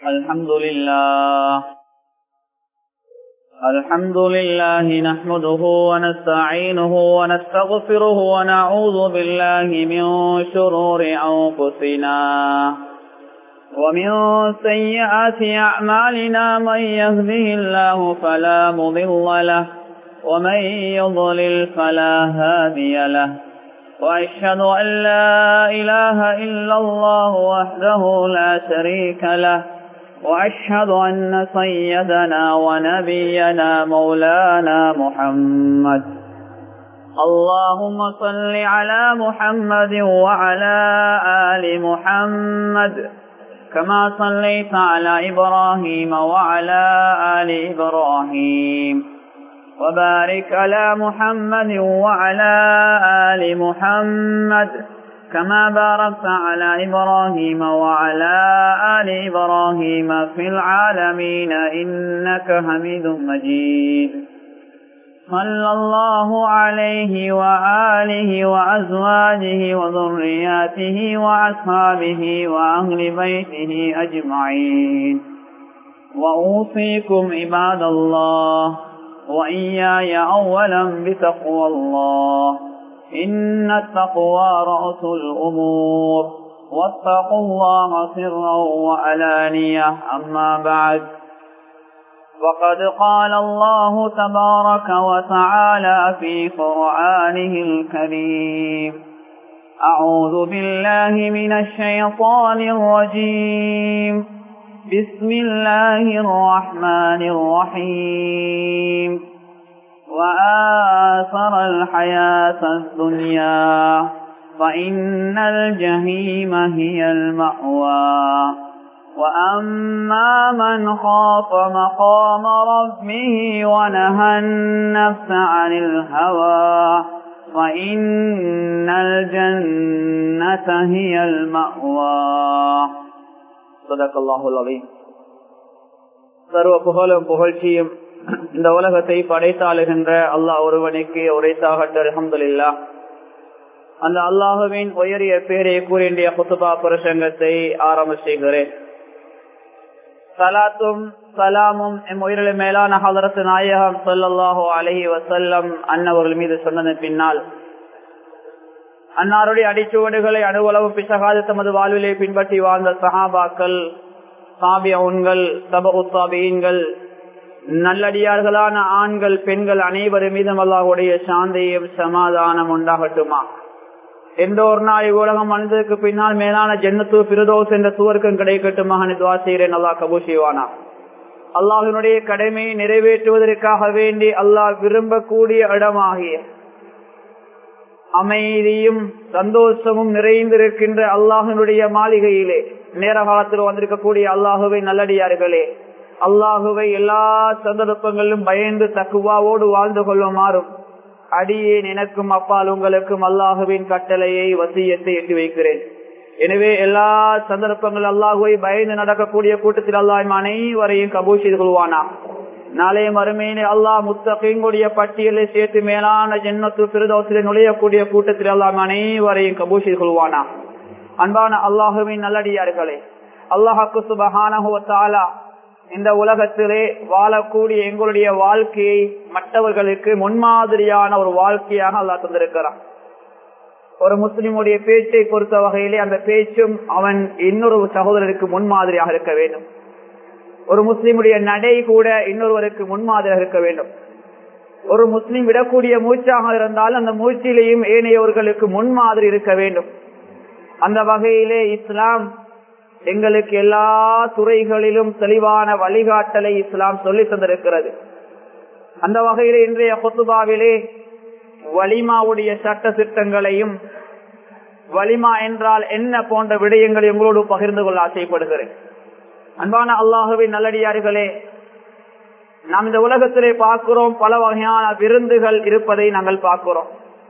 الحمد لله الحمد لله نحمده ونستعينه ونستغفره ونعوذ بالله من شرور أنفسنا ومن سيئات أعمالنا من يهده الله فلا مضل له ومن يضلل فلا هادي له وأشهد أن لا إله إلا الله وحده لا شريك له وأشهد أن سيدنا ونبينا مولانا محمد اللهم صل على محمد وعلى آل محمد كما صليت على إبراهيم وعلى آل إبراهيم وبارك على محمد وعلى آل محمد كما باركت على إبراهيم وعلى آل إبراهيم في العالمين إنك حميد مجيد صلى الله عليه وآله وأزواجه وذرياته وأصحابه وأهل بيته أجمعين وأوصيكم عباد الله وإياي أولا بتقوى الله إن التقوى رأس الأمور واتقوا الله سرا وعلانية أما بعد وقد قال الله تبارك وتعالى في قرآنه الكريم أعوذ بالله من الشيطان الرجيم بسم الله الرحمن الرحيم وآثر الحياة الدنيا فإن الجحيم هي المأوى وأما من خاف مقام ربه ونهى النفس عن الهوى فإن الجنة هي المأوى صدق الله العظيم சர்வ புகழும் புகழ்ச்சியும் இந்த உலகத்தை படைத்தாளுகின்ற அல்லாஹ் ஒருவனுக்கு உரைத்தாகட்ட அலமதுல்லா அந்த அல்லாஹுவின் உயரிய பேரை கூறிய குத்துபா பிரசங்கத்தை ஆரம்ப செய்கிறேன் சலாத்தும் சலாமும் எம் உயிரிழ மேலான ஹதரத்து நாயகம் சொல்லல்லாஹோ அலஹி வசல்லம் அன்னவர்கள் மீது சொன்னதன் பின்னால் அன்னாருடைய அடிச்சுவடுகளை அணுவளவு பிசகாது தமது வாழ்விலே பின்பற்றி வாழ்ந்த சஹாபாக்கள் சாபியவுன்கள் சப உத்தாபியன்கள் நல்லடியார்களான ஆண்கள் பெண்கள் அனைவரு மீதும் அல்லாஹுடைய சாந்தியும் சமாதானம் உண்டாகட்டுமா எந்த ஒரு நாள் உலகம் மனிதருக்கு பின்னால் மேலான ஜென்னத்து பிரதோஸ் என்ற சுவர்க்கம் கிடைக்கட்டுமாக துவா செய்கிறேன் அல்லா கபூ செய்வானா அல்லாஹினுடைய கடமையை நிறைவேற்றுவதற்காக வேண்டி அல்லாஹ் விரும்பக்கூடிய இடமாகிய அமைதியும் சந்தோஷமும் நிறைந்திருக்கின்ற அல்லாஹினுடைய மாளிகையிலே நேர காலத்தில் வந்திருக்கக்கூடிய அல்லாஹுவை நல்லடியார்களே அல்லாஹுவை எல்லா சந்தர்ப்பங்களிலும் பயந்து தக்குவாவோடு வாழ்ந்து கொள்ளுமாறும் அடியேன் எனக்கும் அப்பால் உங்களுக்கும் அல்லாஹுவின் கட்டளையை வசியத்தை எட்டி வைக்கிறேன் எனவே எல்லா சந்தர்ப்பங்கள் அல்லாஹுவை பயந்து நடக்கக்கூடிய கூட்டத்தில் அல்லாஹ் அனைவரையும் கபூ செய்து கொள்வானா நாளைய மறுமையிலே அல்லாஹ் முத்தகையுடைய பட்டியலை சேர்த்து மேலான ஜென்னத்து பிரதோசில நுழையக்கூடிய கூட்டத்தில் அல்லாஹ் அனைவரையும் கபூ செய்து கொள்வானா அன்பான அல்லாஹுவின் நல்லடியார்களே அல்லாஹாக்கு சுபஹானா இந்த உலகத்திலே வாழக்கூடிய எங்களுடைய வாழ்க்கையை மற்றவர்களுக்கு முன்மாதிரியான ஒரு வாழ்க்கையாக அல்லா தந்திருக்கிறான் ஒரு முஸ்லிமுடைய பேச்சை பொறுத்த வகையிலே அந்த பேச்சும் அவன் இன்னொரு சகோதரருக்கு முன்மாதிரியாக இருக்க வேண்டும் ஒரு முஸ்லிமுடைய நடை கூட இன்னொருவருக்கு முன்மாதிரியாக இருக்க வேண்டும் ஒரு முஸ்லிம் விடக்கூடிய மூச்சாக இருந்தால் அந்த மூச்சிலேயும் ஏனையவர்களுக்கு முன்மாதிரி இருக்க வேண்டும் அந்த வகையிலே இஸ்லாம் எங்களுக்கு எல்லா துறைகளிலும் தெளிவான வழிகாட்டலை இஸ்லாம் சொல்லி தந்திருக்கிறது அந்த வகையில் இன்றைய கொத்துபாவிலே வலிமாவுடைய சட்ட திட்டங்களையும் வலிமா என்றால் என்ன போன்ற விடயங்களை உங்களோடு பகிர்ந்து கொள்ள ஆசைப்படுகிறேன் அன்பான அல்லாஹுவின் நல்லடியார்களே நாம் இந்த உலகத்திலே பார்க்கிறோம் பல வகையான விருந்துகள் இருப்பதை நாங்கள் பார்க்கிறோம்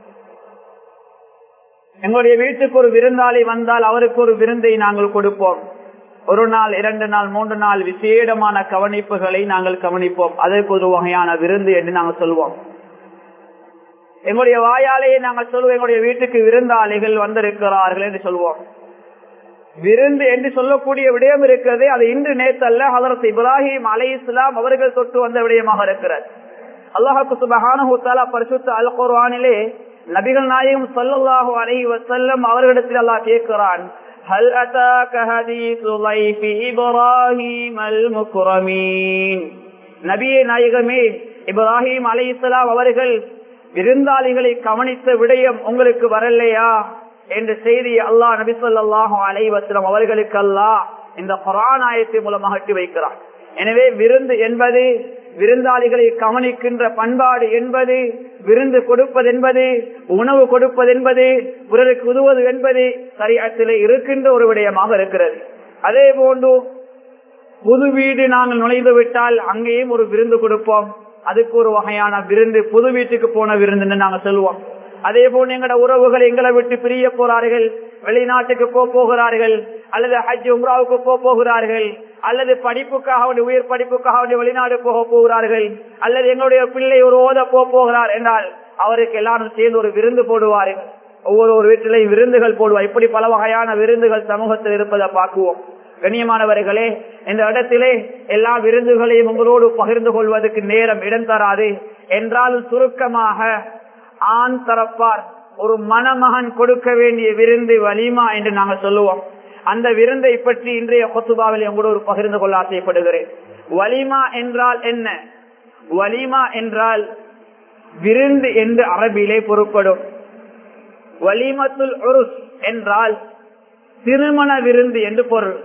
எங்களுடைய வீட்டுக்கு ஒரு விருந்தாளி வந்தால் அவருக்கு ஒரு விருந்தை நாங்கள் கொடுப்போம் ஒரு நாள் இரண்டு நாள் மூன்று நாள் விசேடமான கவனிப்புகளை நாங்கள் கவனிப்போம் அதற்கு ஒரு வகையான விருந்து என்று நாங்கள் சொல்வோம் எங்களுடைய வாயாலேயே நாங்கள் சொல்லுவோம் எங்களுடைய வீட்டுக்கு விருந்தாளிகள் வந்திருக்கிறார்கள் என்று சொல்வோம் விருந்து என்று சொல்லக்கூடிய விடயம் இருக்கிறது அது இன்று நேத்தல்ல ஹதரத் இப்ராஹிம் அலை இஸ்லாம் அவர்கள் தொட்டு வந்த விடயமாக இருக்கிறது அல்லாஹு சுபஹான பரிசுத்த அல் குர்ஆனிலே நபிகள் நாயகம் சல்லல்லாஹு அலைஹி வஸல்லம் அவர்களிடத்தில் அல்லாஹ் கேட்கிறான் هل أتاك حديث ضيف إبراهيم المكرمين நபியே நாயகமே இப்ராஹிம் அலை இஸ்லாம் அவர்கள் விருந்தாளிகளை கவனித்த விடயம் உங்களுக்கு வரலையா என்ற செய்தி அல்லாஹ் நபி சொல்லாஹு அலைவசலம் அவர்களுக்கு அல்லாஹ் இந்த குரான் ஆயத்தை மூலமாக எட்டி வைக்கிறார் எனவே விருந்து என்பது விருந்தாளிகளை கவனிக்கின்ற பண்பாடு என்பது விருந்து கொடுப்பது என்பது உணவு கொடுப்பது என்பது பிறருக்கு உதவுவது என்பது சரியாற்றிலே இருக்கின்ற ஒரு விடயமாக இருக்கிறது அதே போன்று புது வீடு நாங்கள் நுழைந்து விட்டால் அங்கேயும் ஒரு விருந்து கொடுப்போம் அதுக்கு ஒரு வகையான விருந்து புது வீட்டுக்கு போன விருந்துன்னு நாங்க சொல்லுவோம் அதே போல எங்களோட உறவுகள் எங்களை விட்டு பிரிய போறார்கள் வெளிநாட்டுக்கு போக போகிறார்கள் அல்லது ஹஜ் உம்ராவுக்கு போக போகிறார்கள் அல்லது படிப்புக்காக வேண்டி உயர் படிப்புக்காக வேண்டி வெளிநாடு போக போகிறார்கள் அல்லது எங்களுடைய பிள்ளை ஒரு ஓத போக போகிறார் என்றால் அவருக்கு எல்லாரும் சேர்ந்து ஒரு விருந்து போடுவார்கள் ஒவ்வொரு ஒரு வீட்டிலையும் விருந்துகள் போடுவார் இப்படி பல வகையான விருந்துகள் சமூகத்தில் இருப்பதை பார்க்குவோம் கண்ணியமானவர்களே இந்த இடத்திலே எல்லா விருந்துகளையும் உங்களோடு பகிர்ந்து கொள்வதற்கு நேரம் இடம் தராது என்றாலும் சுருக்கமாக ஆண் தரப்பார் ஒரு மணமகன் கொடுக்க வேண்டிய விருந்து வலிமா என்று நாங்கள் சொல்லுவோம் அந்த விருந்தை பற்றி இன்றைய கொத்துபாவில் உங்களோடு பகிர்ந்து கொள்ள ஆசைப்படுகிறேன் வலிமா என்றால் என்ன வலிமா என்றால் விருந்து என்று அரபியிலே பொருட்படும் வலிமத்துல் உருஸ் என்றால் திருமண விருந்து என்று பொருள்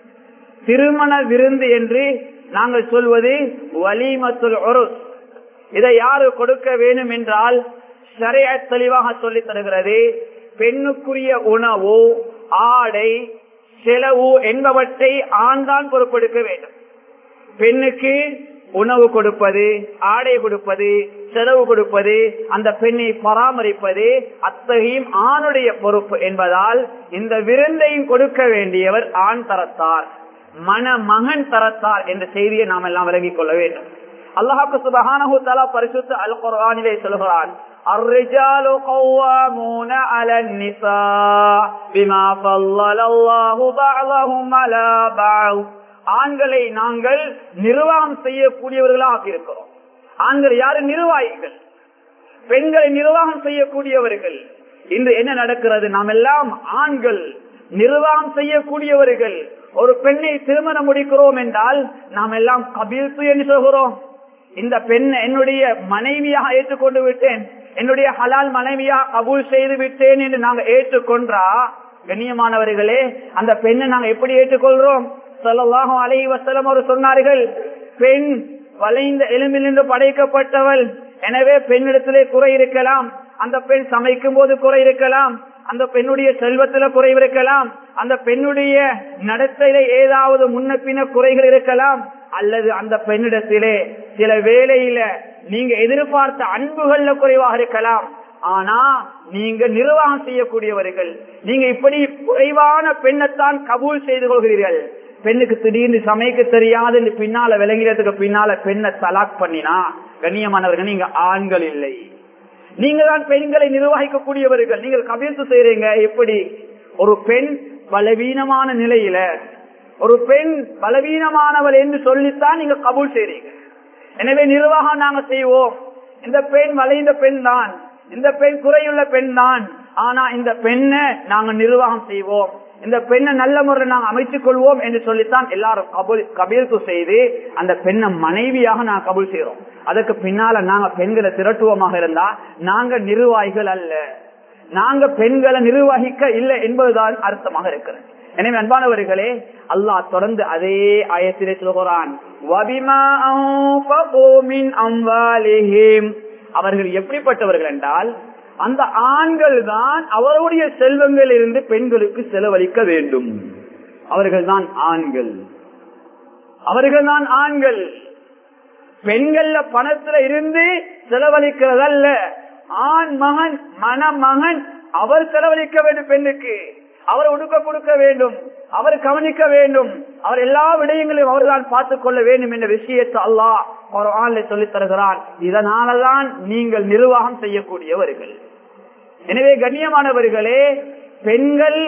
திருமண விருந்து என்று நாங்கள் சொல்வது வலிமத்துல் உருஸ் இதை யாரு கொடுக்க வேண்டும் என்றால் சரைய தெளிவாக சொல்லி தருகிறது பெண்ணுக்குரிய உணவு ஆடை செலவு என்பவற்றை ஆண்தான் பொறுப்பெடுக்க வேண்டும் பெண்ணுக்கு உணவு கொடுப்பது ஆடை கொடுப்பது செலவு கொடுப்பது அந்த பெண்ணை பராமரிப்பது அத்தகையும் ஆணுடைய பொறுப்பு என்பதால் இந்த விருந்தையும் கொடுக்க வேண்டியவர் ஆண் தரத்தார் மணமகன் தரத்தார் என்ற செய்தியை நாம் எல்லாம் விலகிக் கொள்ள வேண்டும் அல்லாஹாக்கு சுபஹானஹு தஆலா பரிசுத்த அல் குர்ஆனிலே சொல்கிறான் الرجال قوامون على النساء بما فضل الله بعضهم على بعض ஆண்களை நாங்கள் நிர்வாகம் செய்யக்கூடியவர்களாக இருக்கிறோம் ஆண்கள் யாரு நிர்வாகிகள் பெண்களை நிர்வாகம் செய்யக்கூடியவர்கள் இன்று என்ன நடக்கிறது நாம் எல்லாம் ஆண்கள் நிர்வாகம் செய்யக்கூடியவர்கள் ஒரு பெண்ணை திருமணம் முடிக்கிறோம் என்றால் நாம் எல்லாம் கபில்த்து என்று சொல்கிறோம் இந்த பெண் என்னுடைய மனைவியாக ஏற்றுக்கொண்டு விட்டேன் என்னுடைய ஹலால் மனைவியாக கபூல் செய்து விட்டேன் என்று நாங்கள் ஏற்றுக்கொன்றா கண்ணியமானவர்களே அந்த பெண்ணை நாங்கள் எப்படி ஏற்றுக்கொள்றோம் சொல்லலாகும் அலை வசலம் அவர் சொன்னார்கள் பெண் வளைந்த எலும்பிலிருந்து படைக்கப்பட்டவள் எனவே பெண்ணிடத்திலே குறை இருக்கலாம் அந்த பெண் சமைக்கும் போது குறை இருக்கலாம் அந்த பெண்ணுடைய செல்வத்தில குறைவு இருக்கலாம் அந்த பெண்ணுடைய நடத்தையில ஏதாவது முன்ன பின்ன குறைகள் இருக்கலாம் அல்லது அந்த பெண்ணிடத்திலே சில வேலையில நீங்க எதிர்பார்த்த அன்புகள்ல குறைவாக இருக்கலாம் ஆனா நீங்க நிர்வாகம் செய்யக்கூடியவர்கள் நீங்க இப்படி குறைவான பெண்ணைத்தான் கபூல் செய்து கொள்கிறீர்கள் பெண்ணுக்கு திடீர்னு சமைக்க தெரியாது பின்னால விளங்கிறதுக்கு பின்னால பெண்ணை தலாக் பண்ணினா கண்ணியமானவர்கள் நீங்க ஆண்கள் இல்லை நீங்க தான் பெண்களை நிர்வகிக்கக்கூடியவர்கள் நீங்கள் கவிழ்த்து செய்யறீங்க எப்படி ஒரு பெண் பலவீனமான நிலையில ஒரு பெண் பலவீனமானவள் என்று சொல்லித்தான் நீங்க கபூல் செய்றீங்க எனவே நிர்வாகம் நாங்க செய்வோம் இந்த பெண் வளைந்த பெண் தான் இந்த பெண் குறையுள்ள பெண் தான் ஆனா இந்த பெண்ணை நாங்க நிர்வாகம் செய்வோம் இந்த பெண்ணை நல்ல முறை நாங்க அமைத்துக் கொள்வோம் என்று சொல்லித்தான் எல்லாரும் கபூல் கபீர்த்து செய்து அந்த பெண்ணை மனைவியாக நாங்க கபூல் செய்யறோம் அதுக்கு பின்னால நாங்க பெண்களை திரட்டுவமாக இருந்தா நாங்க நிர்வாகிகள் அல்ல நாங்க பெண்களை நிர்வகிக்க இல்லை என்பதுதான் அர்த்தமாக இருக்கிறது எனவே அன்பானவர்களே அல்லாஹ் தொடர்ந்து அதே ஆயத்திலே சொல்கிறான் அவர்கள் எப்படிப்பட்டவர்கள் என்றால் அந்த ஆண்கள் தான் அவருடைய செல்வங்கள் இருந்து பெண்களுக்கு செலவழிக்க வேண்டும் அவர்கள் தான் ஆண்கள் அவர்கள் தான் ஆண்கள் பெண்கள்ல பணத்துல இருந்து செலவழிக்கிறதல்ல ஆண் மகன் மணமகன் அவர் செலவழிக்க வேண்டும் பெண்ணுக்கு அவர் உடுக்க கொடுக்க வேண்டும் அவர் கவனிக்க வேண்டும் அவர் எல்லா விடயங்களையும் அவர்தான் பார்த்துக் கொள்ள வேண்டும் என்ற விஷயத்தை அல்லாஹ் ஒரு ஆண்ல சொல்லித் தருகிறான் இதனாலதான் நீங்கள் நிர்வாகம் செய்யக்கூடியவர்கள் எனவே கண்ணியமானவர்களே பெண்கள்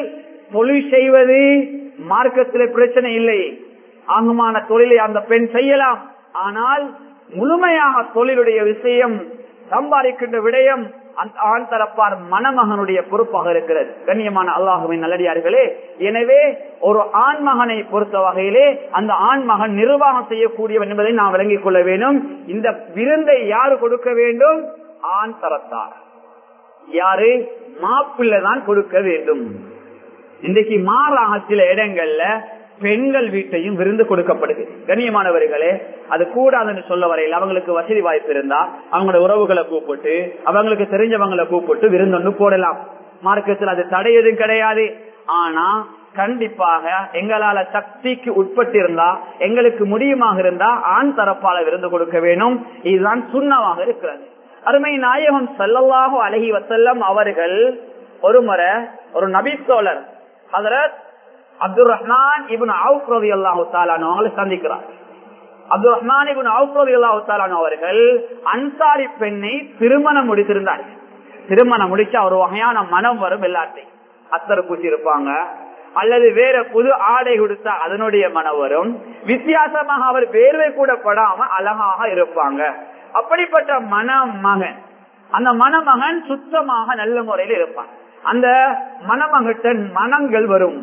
தொழில் செய்வது மார்க்கத்தில் பிரச்சனை இல்லை ஆகுமான தொழிலை அந்த பெண் செய்யலாம் ஆனால் முழுமையாக தொழிலுடைய விஷயம் சம்பாதிக்கின்ற விடயம் அந்த ஆண் தரப்பார் மணமகனுடைய பொறுப்பாக இருக்கிறது கண்ணியமான அல்லாஹுவின் நல்லடியார்களே எனவே ஒரு ஆண் மகனை பொறுத்த வகையிலே அந்த ஆண் மகன் நிர்வாகம் செய்யக்கூடியவன் என்பதை நாம் விளங்கிக் கொள்ள வேண்டும் இந்த விருந்தை யாரு கொடுக்க வேண்டும் ஆண் தரத்தார் யாரு மாப்பிள்ளை தான் கொடுக்க வேண்டும் இன்றைக்கு மாறாக சில இடங்கள்ல பெண்கள் வீட்டையும் விருந்து கொடுக்கப்படுது கண்ணியமானவர்களே அது கூடாதுன்னு சொல்ல வரையில் அவங்களுக்கு வசதி வாய்ப்பு இருந்தா அவங்களோட உறவுகளை கூப்பிட்டு அவங்களுக்கு தெரிஞ்சவங்களை கூப்பிட்டு விருந்தொன்னு போடலாம் மார்க்கத்தில் அது தடை எதுவும் கிடையாது ஆனா கண்டிப்பாக எங்களால சக்திக்கு உட்பட்டு இருந்தா எங்களுக்கு முடியுமாக இருந்தா ஆண் தரப்பால விருந்து கொடுக்க வேணும் இதுதான் சுண்ணமாக இருக்கிறது அருமை நாயகம் செல்லல்லாஹோ அழகி வசல்லம் அவர்கள் ஒரு முறை ஒரு நபித்தோழர் ஹதரத் அப்துல் ரஹ்மான் இபின் அவுப் ரவி அல்லாஹு அவங்களை சந்திக்கிறார் அப்துல் ரஹ்மான் இபின் அவுப் ரவி அல்லாஹு அவர்கள் அன்சாரி பெண்ணை திருமணம் முடித்திருந்தார்கள் திருமணம் முடிச்சா ஒரு வகையான மனம் வரும் எல்லாத்தையும் அத்தர் பூசி இருப்பாங்க அல்லது வேற புது ஆடை கொடுத்தா அதனுடைய மனம் வரும் வித்தியாசமாக அவர் வேர்வை கூட படாம அழகாக இருப்பாங்க அப்படிப்பட்ட மணமகன் அந்த மணமகன் சுத்தமாக நல்ல முறையில் இருப்பான் அந்த மணமகட்ட மனங்கள் வரும்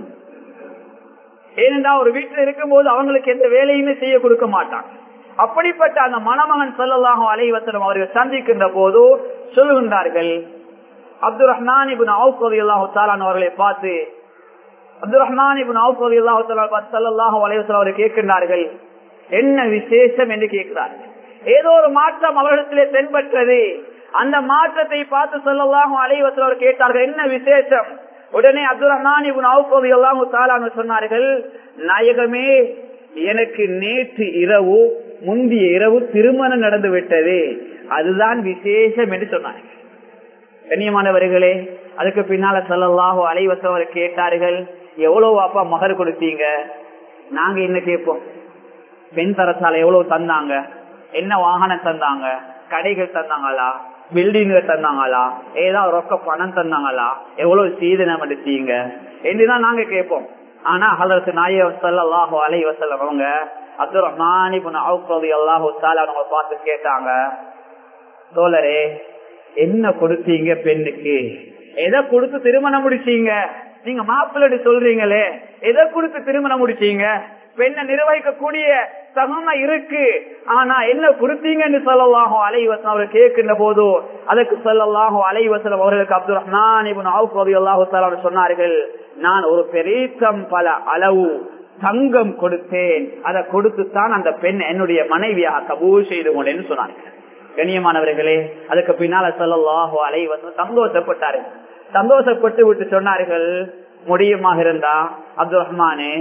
ஏனென்றா ஒரு வீட்டில் இருக்கும் போது அவங்களுக்கு எந்த வேலையுமே செய்ய கொடுக்க மாட்டாங்க அப்படிப்பட்ட அந்த மணமகன் சொல்லலாக அலைவசனம் அவர்கள் சந்திக்கின்ற போது சொல்லுகின்றார்கள் அப்துல் ரஹ்மான் இபின் அவுப்பதி அல்லாஹு தாலான் அவர்களை பார்த்து அப்துல் ரஹ்மான் இபின் அவுப்பதி அல்லாஹு சல்லாஹு அலைவசம் அவர்கள் கேட்கின்றார்கள் என்ன விசேஷம் என்று கேட்கிறார்கள் ஏதோ ஒரு மாற்றம் அவர்களிடத்திலே தென்பட்டது அந்த மாற்றத்தை பார்த்து சொல்லலாம் அலைவசல் அவர் கேட்டார்கள் என்ன விசேஷம் உடனே அப்துல் ரஹ்மான் இவன் அவுப்பது எல்லாம் சொன்னார்கள் நாயகமே எனக்கு நேற்று இரவு முந்தைய இரவு திருமணம் நடந்து விட்டது அதுதான் விசேஷம் என்று சொன்னார்கள் கண்ணியமானவர்களே அதுக்கு பின்னால சொல்லலாஹோ அலைவசம் அவர் கேட்டார்கள் எவ்வளவு அப்பா மகர் கொடுத்தீங்க நாங்க என்ன கேட்போம் பெண் தரத்தால எவ்வளவு தந்தாங்க என்ன வாகனம் தந்தாங்க கடைகள் தந்தாங்களா பில்டிங் தந்தாங்களா ஏதாவது ரொக்க பணம் தந்தாங்களா எவ்வளவு சீதனம் எடுத்தீங்க என்றுதான் நாங்க கேட்போம் ஆனா ஹலரத்து நாய சல்லாஹோ அலை வசல்லம் அவங்க அப்துல் ரஹ்மான் அல்லாஹு அவங்க பார்த்து கேட்டாங்க தோழரே என்ன கொடுத்தீங்க பெண்ணுக்கு எதை கொடுத்து திருமணம் முடிச்சீங்க நீங்க மாப்பிள்ளை சொல்றீங்களே எதை கொடுத்து திருமணம் முடிச்சீங்க பெண்ணை நிர்வகிக்கக்கூடிய தகுமை இருக்கு ஆனா என்ன கொடுத்தீங்கன்னு சொல்லலாகும் அலைவசம் அவர் கேட்கின்ற போது அதுக்கு சொல்லலாகும் அலைவசம் அவர்களுக்கு அப்துல் ரஹ்மான் அல்லாஹு சொன்னார்கள் நான் ஒரு பெரிய பல அளவு தங்கம் கொடுத்தேன் அதை கொடுத்துத்தான் அந்த பெண் என்னுடைய மனைவியாக கபூல் செய்து கொண்டேன்னு சொன்னார்கள் கண்ணியமானவர்களே அதுக்கு பின்னால சொல்லலாஹோ அலைவசம் சந்தோஷப்பட்டாரு சந்தோஷப்பட்டு விட்டு சொன்னார்கள் முடியுமாக இருந்தா அப்துல் ரஹ்மானே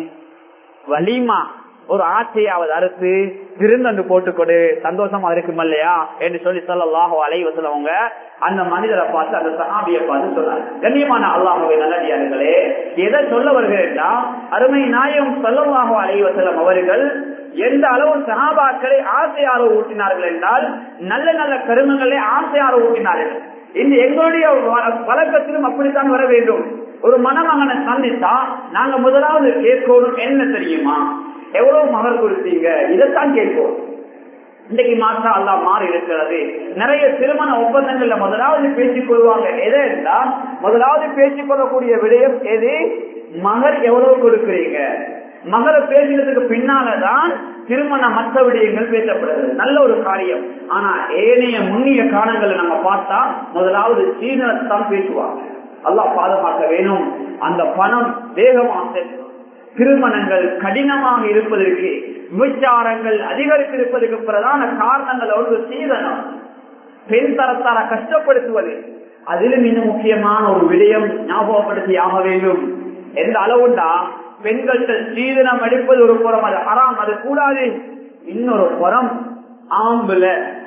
வலிமா ஒரு ஆசையாவது அறுத்து விருந்தண்டு போட்டுக்கொடு சந்தோஷமா இருக்கும் இல்லையா என்று சொல்லி சொல்லலாஹோ அலைவசலவங்க அந்த மனிதரை பார்த்து அந்த சஹாபியை பார்த்து சொன்னாங்க கண்ணியமான அல்லாஹுவை நல்லடியார்களே எதை சொல்ல வருகிறேன்னா அருமை நாயம் சொல்லலாஹோ அலைவசலம் அவர்கள் எந்த அளவு சகாபாக்களை ஆசையார ஊட்டினார்கள் என்றால் நல்ல நல்ல கருமங்களை ஆசையார ஊட்டினார்கள் இந்த எங்களுடைய வழக்கத்திலும் அப்படித்தான் வர வேண்டும் ஒரு மணமகனை சந்தித்தா நாங்க முதலாவது கேட்கணும் என்ன தெரியுமா எவ்வளவு மகர் கொடுத்தீங்க இதைத்தான் கேட்போம் இன்றைக்கு மாற்றம் அல்லா மாறி இருக்கிறது நிறைய திருமண ஒப்பந்தங்கள்ல முதலாவது பேசிக் கொள்வாங்க எதை என்றால் முதலாவது பேசிக் கொள்ளக்கூடிய விடயம் எது மகர் எவ்வளவு கொடுக்கிறீங்க மகர பேசினதுக்கு பின்னாலதான் திருமண மற்ற விடயங்கள் பேசப்படுது நல்ல ஒரு காரியம் ஆனா ஏனைய முன்னிய காலங்களை நம்ம பார்த்தா முதலாவது சீனத்தான் பேசுவாங்க அல்லா பாதுகாக்க வேணும் அந்த பணம் வேகமாக திருமணங்கள் கடினமாக இருப்பதற்கு விபச்சாரங்கள் அதிகரித்து இருப்பதற்கு பிரதான காரணங்கள் ஒன்று சீதனம் பெண் தரத்தார கஷ்டப்படுத்துவது அதிலும் இன்னும் முக்கியமான ஒரு விடயம் ஞாபகப்படுத்தி ஆக வேண்டும் எந்த அளவுண்டா பெண்கள்கிட்ட சீதனம் அடிப்பது ஒரு புறம் அது அறாம் அது கூடாது இன்னொரு புறம் ஆம்புல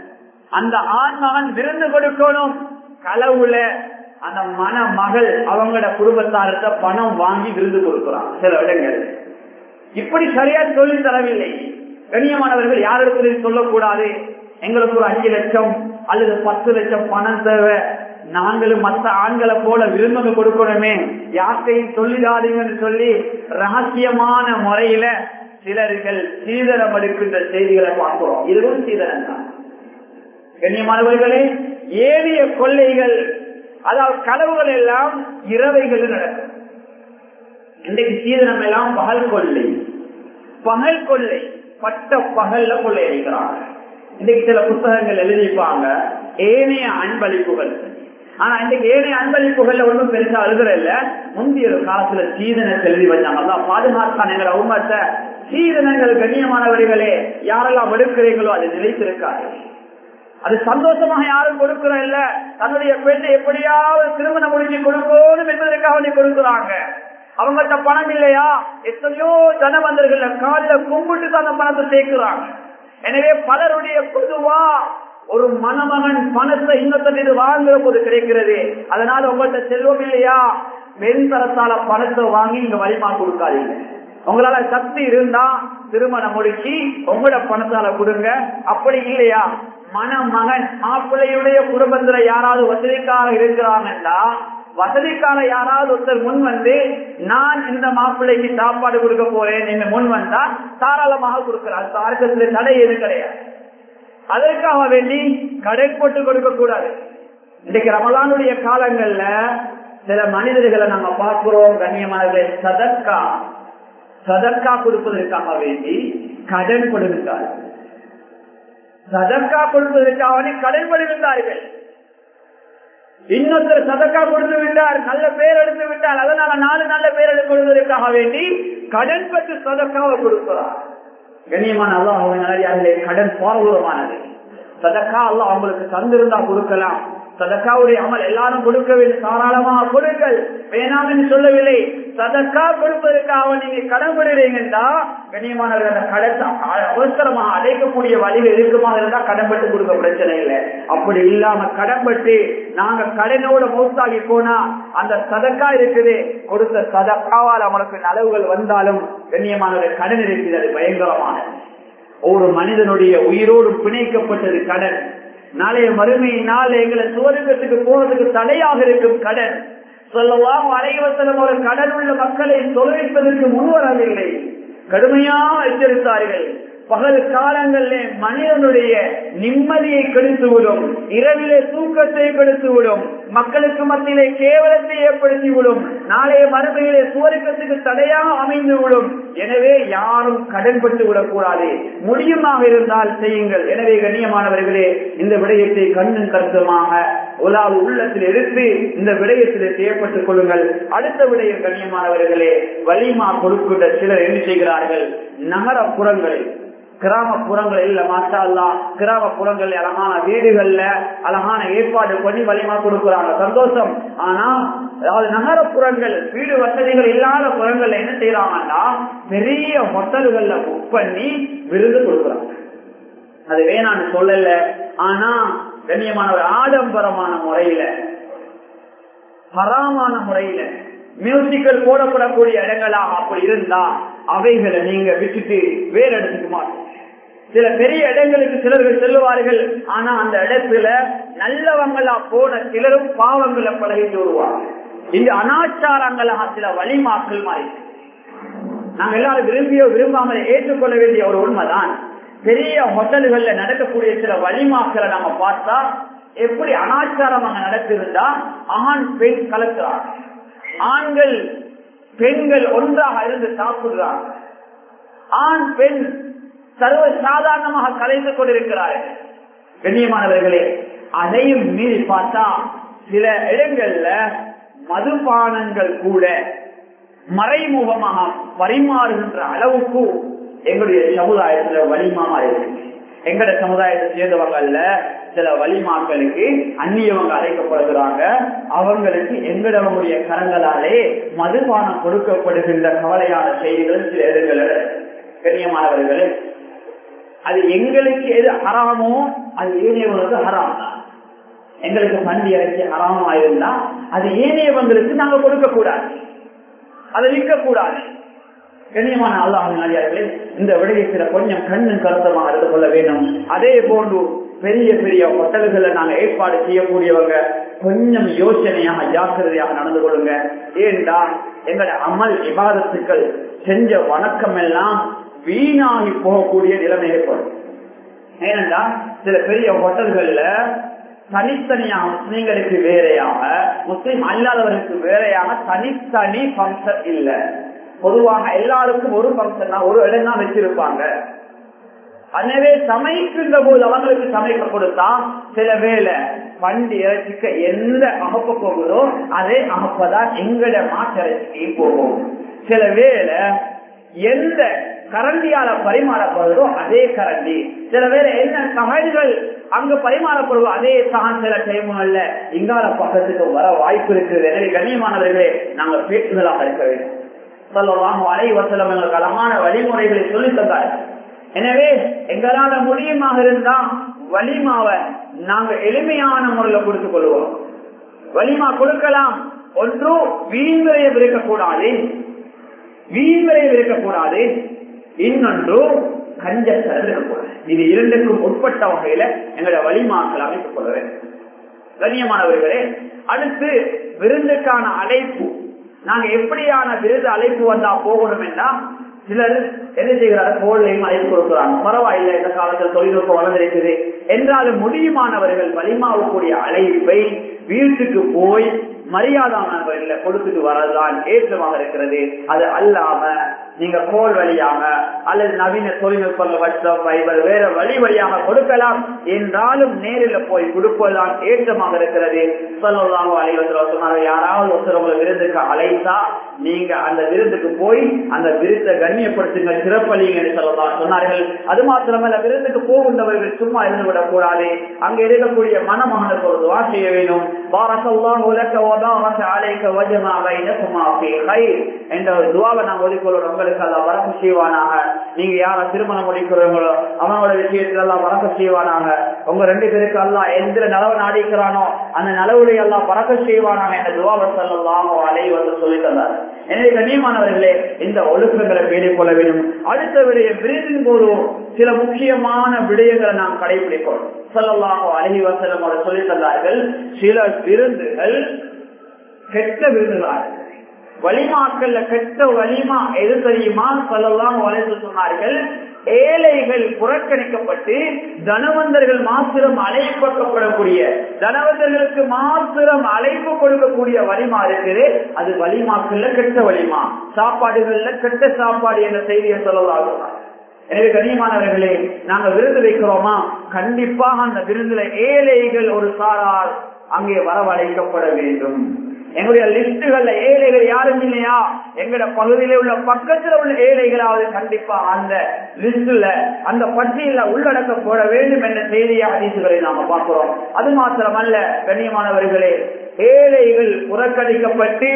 அந்த ஆண் மகன் விருந்து கொடுக்கணும் களவுல அந்த மன மகள் அவங்களோட குடும்பத்தார்கிட்ட பணம் வாங்கி விருது கொடுக்கிறான் சில இடங்கள் இப்படி சரியா சொல்லி தரவில்லை கண்ணியமானவர்கள் யாரிடத்தில் சொல்லக்கூடாது எங்களுக்கு ஒரு அஞ்சு லட்சம் அல்லது பத்து லட்சம் பணம் தேவை நாங்களும் மற்ற ஆண்களை போல விரும்பங்க கொடுக்கணுமே யார்கிட்டையும் சொல்லிடாதீங்கன்னு சொல்லி ரகசியமான முறையில சிலர்கள் சீதனம் எடுக்கின்ற செய்திகளை பார்க்கிறோம் இதுவும் சீதனம் தான் கண்ணியமானவர்களே ஏறிய கொள்ளைகள் அதாவது களவுகள் எல்லாம் இரவைகள் நடக்கும் இன்றைக்கு சீதனம் எல்லாம் பகல் கொள்ளை பகல் கொள்ளை பட்ட பகல்ல கொள்ளை அடிக்கிறாங்க இன்றைக்கு சில புத்தகங்கள் எழுதிப்பாங்க ஏனைய அன்பளிப்புகள் ஆனா இன்றைக்கு ஏனைய அன்பளிப்புகள்ல ஒன்றும் பெருசா அழுகிற இல்ல முந்தைய ஒரு காலத்துல சீதனத்தை எழுதி வச்சாங்க அதான் பாதுகாத்தான் எங்களை உமத்த சீதனங்கள் கண்ணியமானவர்களே யாரெல்லாம் எடுக்கிறீங்களோ அது நிலைத்திருக்காது அது சந்தோஷமாக யாரும் கொடுக்கிற இல்ல தன்னுடைய பெண்ணை எப்படியாவது திருமணம் முடிஞ்சு கொடுக்கணும் என்பதற்காக நீ கொடுக்குறாங்க அவங்கள்ட்ட பணம் இல்லையா எத்தனையோ ஜனவந்தர்கள் காலில் கும்பிட்டு தான் அந்த பணத்தை சேர்க்கிறாங்க எனவே பலருடைய பொதுவா ஒரு மணமகன் பணத்தை இன்னொருத்தர் வாங்குற போது கிடைக்கிறது அதனால உங்கள்ட்ட செல்வம் இல்லையா பெண் தரத்தால பணத்தை வாங்கி இங்க வலிமா கொடுக்காதீங்க உங்களால சக்தி இருந்தா திருமணம் முடிச்சு உங்களோட பணத்தால கொடுங்க அப்படி இல்லையா மணமகன் மாப்பிள்ளையுடைய குடும்பத்துல யாராவது வசதிக்காக இருக்கிறாங்கன்னா வசதிக்கான யாராவது ஒருத்தர் முன் வந்து நான் இந்த மாப்பிள்ளைக்கு சாப்பாடு கொடுக்க போறேன் நீங்க முன் வந்தா தாராளமாக கொடுக்கிறார் தாரகத்துல தடை எது கிடையாது அதற்காக வேண்டி கடை போட்டு கொடுக்க கூடாது இன்னைக்கு ரமலானுடைய காலங்கள்ல சில மனிதர்களை நாங்க பார்க்கிறோம் கண்ணியமானவர்களை சதக்கா சதக்கா கொடுப்பதற்காக வேண்டி கடன் கொடுக்கிறார்கள் சதக்கா கொடுப்பதற்காக கடன் படுகின்றார்கள் இன்னொருத்தர் சதக்கா கொடுத்து விட்டார் நல்ல பேர் எடுத்து விட்டார் அதனால நாலு நல்ல பேர் எடுத்து கொடுப்பதற்காக வேண்டி கடன் பெற்று சதக்காவை கொடுக்கிறார் கண்ணியமான அல்லா அவங்க கடன் பாரதூரமானது சதக்கா அல்லா அவங்களுக்கு தந்திருந்தா கொடுக்கலாம் சதக்காவுடைய அமல் எல்லாரும் கொடுக்க வேண்டும் தாராளமாக கொடுங்கள் வேணாம் என்று சொல்லவில்லை சதக்கா கொடுப்பதற்காக நீங்க கடன்படுறீங்கன்னா கண்ணியமானவர்கள் கடத்த அவசரமாக அடைக்கக்கூடிய வழிகள் இருக்குமா இருந்தா கடன்பட்டு கொடுக்க பிரச்சனை இல்லை அப்படி இல்லாம கடன்பட்டு நாங்க கடனோட மௌத்தாகி போனா அந்த சதக்கா இருக்குது கொடுத்த சதக்காவால் அவங்களுக்கு நலவுகள் வந்தாலும் கண்ணியமானவர்கள் கடன் இருக்குது அது பயங்கரமானது ஒரு மனிதனுடைய உயிரோடு பிணைக்கப்பட்டது கடன் நாளைய மறுமையினால் எங்களை சுவர்க்கத்துக்கு போறதுக்கு தடையாக இருக்கும் கடன் சொல்லலாம் அனைவசலம் ஒரு கடன் உள்ள மக்களை தொலைப்பதற்கு முன்வரவில்லை கடுமையா எச்சரித்தார்கள் பகல் காலங்களிலே மனிதனுடைய நிம்மதியை கெடுத்துவிடும் இரவிலே தூக்கத்தை கெடுத்துவிடும் மக்களுக்கு மத்தியிலே கேவலத்தை ஏற்படுத்திவிடும் நாளைய மறுமையிலே சுவர்க்கத்துக்கு தடையாக அமைந்துவிடும் எனவே யாரும் கடன்பட்டு விடக்கூடாது முடியுமாக இருந்தால் செய்யுங்கள் எனவே கண்ணியமானவர்களே இந்த விடயத்தை கண்ணும் கருத்துமாக உலாவு உள்ளத்தில் எடுத்து இந்த விடயத்திலே செய்யப்பட்டுக் கொள்ளுங்கள் அடுத்த விடயம் கண்ணியமானவர்களே வலிமா கொடுக்கின்ற சிலர் என்ன செய்கிறார்கள் நகரப்புறங்களில் கிராமப்புறங்கள் இல்ல மாஷா கிராமப்புறங்கள் அழகான வீடுகள்ல அழகான ஏற்பாடு பண்ணி வலிமா கொடுக்குறாங்க சந்தோஷம் ஆனா அதாவது நகரப்புறங்கள் வீடு வசதிகள் இல்லாத புறங்கள்ல என்ன செய்யறாங்கன்னா பெரிய ஹோட்டல்கள்ல புக் பண்ணி விருது கொடுக்குறாங்க அது வேணான்னு சொல்லல ஆனா கண்ணியமான ஒரு ஆடம்பரமான முறையில ஹராமான முறையில மியூசிக்கல் போடப்படக்கூடிய இடங்களாக அப்படி இருந்தா அவைகளை நீங்க விட்டுட்டு வேற இடத்துக்கு மாட்டோம் சில பெரிய இடங்களுக்கு சிலர்கள் செல்லுவார்கள் ஆனா அந்த இடத்துல நல்லவங்களா போன சிலரும் பாவங்களை பழகிட்டு வருவாங்க இந்த அனாச்சாரங்களாக சில வழிமாக்கள் மாறி நாங்க எல்லாரும் விரும்பியோ விரும்பாமல் ஏற்றுக்கொள்ள வேண்டிய ஒரு உண்மைதான் பெரிய ஹோட்டல்கள்ல நடக்கக்கூடிய சில வழிமாக்களை நாம பார்த்தா எப்படி அனாச்சாரமாக நடக்குதுன்னா ஆண் பெண் கலக்கிறாங்க ஆண்கள் பெண்கள் ஒன்றாக இருந்து சாப்பிடுறாங்க ஆண் பெண் சர்வ சாதாரணமாக கலைந்து கொண்டிருக்கிறார்கள் கண்ணியமானவர்களே அதையும் மீறி பார்த்தா சில இடங்கள்ல மதுபானங்கள் கூட மறைமுகமாக பரிமாறுகின்ற அளவுக்கு எங்களுடைய சமுதாயத்துல வலிமாமா இருக்கு எங்கட சமுதாயத்தை சேர்ந்தவங்கல்ல சில வலிமாக்களுக்கு அந்நியவங்க அழைக்கப்படுகிறாங்க அவங்களுக்கு எங்கடவங்களுடைய கரங்களாலே மதுபானம் கொடுக்கப்படுகின்ற கவலையான செய்திகள் சில இடங்களில் கண்ணியமானவர்களே அது எங்களுக்கு எது ஹராமோ அது ஏனையவங்களுக்கு ஹராம் தான் எங்களுக்கு பண்டி இறக்கி ஹராமா இருந்தா அது ஏனையவங்களுக்கு நாங்க கொடுக்க கூடாது அதை விற்க கூடாது கண்ணியமான அல்லாஹர்களே இந்த விடயத்தில் கொஞ்சம் கண்ணும் கருத்தமாக இருந்து கொள்ள வேண்டும் அதே போன்று பெரிய பெரிய ஹோட்டல்களை நாங்க ஏற்பாடு செய்யக்கூடியவங்க கொஞ்சம் யோசனையாக ஜாக்கிரதையாக நடந்து கொள்ளுங்க ஏண்டா எங்களோட அமல் விவாதத்துக்கள் செஞ்ச வணக்கம் எல்லாம் வீணாகி போகக்கூடிய நிலைமை ஏற்படும் ஏனென்றா சில பெரிய ஹோட்டல்கள்ல தனித்தனியாக முஸ்லீம்களுக்கு வேறையாக முஸ்லீம் அல்லாதவர்களுக்கு வேறையாக தனித்தனி பங்கன் இல்ல பொதுவாக எல்லாருக்கும் ஒரு பங்கன் ஒரு இடம் தான் வச்சிருப்பாங்க எனவே சமைக்கின்ற போது அவங்களுக்கு சமைக்க கொடுத்தா சில வேலை பண்டி இறைச்சிக்க எந்த அகப்ப போகுதோ அதே அகப்பதான் எங்கட மாட்டிறைச்சிக்கு போகும் சில வேலை எந்த கரண்டியால பரிமாறப்படுதோ அதே கரண்டி சில பேர் என்ன சமையல்கள் அங்க பரிமாறப்படுவோ அதே தான் சில டைம்ல இங்கால பக்கத்துக்கு வர வாய்ப்பு இருக்குது எனவே கண்ணியமானவர்களே நாங்கள் பேசுதலாக இருக்க வேண்டும் சொல்லலாம் அலை வசலம் எங்களுக்கு அழகான வழிமுறைகளை சொல்லி தந்தார்கள் எனவே எங்களால முடியுமாக இருந்தா வலிமாவை நாங்க எளிமையான முறையில கொடுத்துக் கொள்வோம் வலிமா கொடுக்கலாம் ஒன்று வீண்விரையம் இருக்கக்கூடாது வீண்விரையம் இருக்கக்கூடாது இன்னொன்று கஞ்சத்தரம் இருக்கக்கூடாது இது இரண்டுக்கும் உட்பட்ட வகையில எங்களோட வழிமாக்கள் அமைத்துக் கொள்ள வேண்டும் கண்ணியமானவர்களே அடுத்து விருந்துக்கான அழைப்பு நாங்க எப்படியான விருது அழைப்பு வந்தா போகணும் என்றா சிலர் என்ன செய்கிறார் கோள்லையும் அழைப்பு கொடுக்கிறாங்க பரவாயில்லை இந்த காலத்தில் தொழில்நுட்பம் வளர்ந்திருக்குது என்றாலும் முடியுமானவர்கள் வலிமாவக்கூடிய அழைப்பை வீட்டுக்கு போய் மரியாதானவர்களை கொடுத்துட்டு வரதான் ஏற்றமாக இருக்கிறது அது அல்லாம நீங்க கோல் வழியாக அல்லது நவீன தொழில்நுட்பங்கள் வாட்ஸ்அப் ஃபைபர் வேற வழி வழியாக கொடுக்கலாம் என்றாலும் நேரில் போய் கொடுப்பதுதான் ஏற்றமாக இருக்கிறது சொல்லலாம் அலைவசம் சொன்னாங்க யாராவது ஒருத்தர் உங்களை விருந்துக்கு அழைத்தா நீங்க அந்த விருந்துக்கு போய் அந்த விருந்தை கண்ணியப்படுத்துங்க சிறப்பளிங்க என்று சொல்லலாம் சொன்னார்கள் அது மாத்திரமல்ல விருந்துக்கு போகின்றவர்கள் சும்மா இருந்து விடக் கூடாது அங்க இருக்கக்கூடிய மனமகனுக்கு ஒரு துவா செய்ய வேண்டும் பாரசல்லாம் உலக وبارك عليك وجمع بينكما في خير என்ற ஒரு துவாவை நான் ஒதுக்கொள்ளோம் உங்களுக்கு எல்லாம் வரப்பு செய்வானாக நீங்க யார திருமணம் முடிக்கிறவங்களோ அவனோட விஷயத்துல எல்லாம் வரக்க செய்வானாக உங்க ரெண்டு பேருக்கு எல்லாம் எந்த நலவு நாடிக்கிறானோ அந்த நலவுடைய எல்லாம் பறக்க செய்வானாக என்ற துவாவை சொல்லலாம் அலை வந்து சொல்லி தந்தார் எனவே கண்ணியமானவர்களே இந்த ஒழுக்கங்களை பேணிக் கொள்ள வேண்டும் அடுத்த விடைய விருதின் போது சில முக்கியமான விடயங்களை நாம் கடைபிடிக்கணும் சொல்லலாம் அழகி வசனமோட சொல்லி தந்தார்கள் சில விருந்துகள் கெட்ட விருந்துகளாக வலிமாக்கள்ல கெட்ட வலிமா எது தெரியுமா சொல்லலாம் வளைந்து சொன்னார்கள் ஏழைகள் புறக்கணிக்கப்பட்டு தனவந்தர்கள் மாத்திரம் அழைக்கப்படக்கூடிய தனவந்தர்களுக்கு மாத்திரம் அழைப்பு கொடுக்கக்கூடிய வலிமா இருக்குது அது வலிமாக்கள்ல கெட்ட வலிமா சாப்பாடுகள்ல கெட்ட சாப்பாடு என்ற செய்தியை சொல்லலாம் எனவே கண்ணியமானவர்களே நாங்க விருது வைக்கிறோமா கண்டிப்பாக அந்த விருதுல ஏழைகள் ஒரு சாரார் அங்கே வரவழைக்கப்பட வேண்டும் எங்களுடைய லிஸ்டுகள்ல ஏழைகள் யாரும் இல்லையா எங்கட பகுதியில உள்ள பக்கத்துல உள்ள ஏழைகளாவது கண்டிப்பா அந்த லிஸ்டுல அந்த பட்டியல உள்ளடக்கப்பட வேண்டும் என்ற செய்தியை அதிசுகளை நாம பார்க்கிறோம் அது மாத்திரமல்ல கண்ணியமானவர்களே ஏழைகள் புறக்கணிக்கப்பட்டு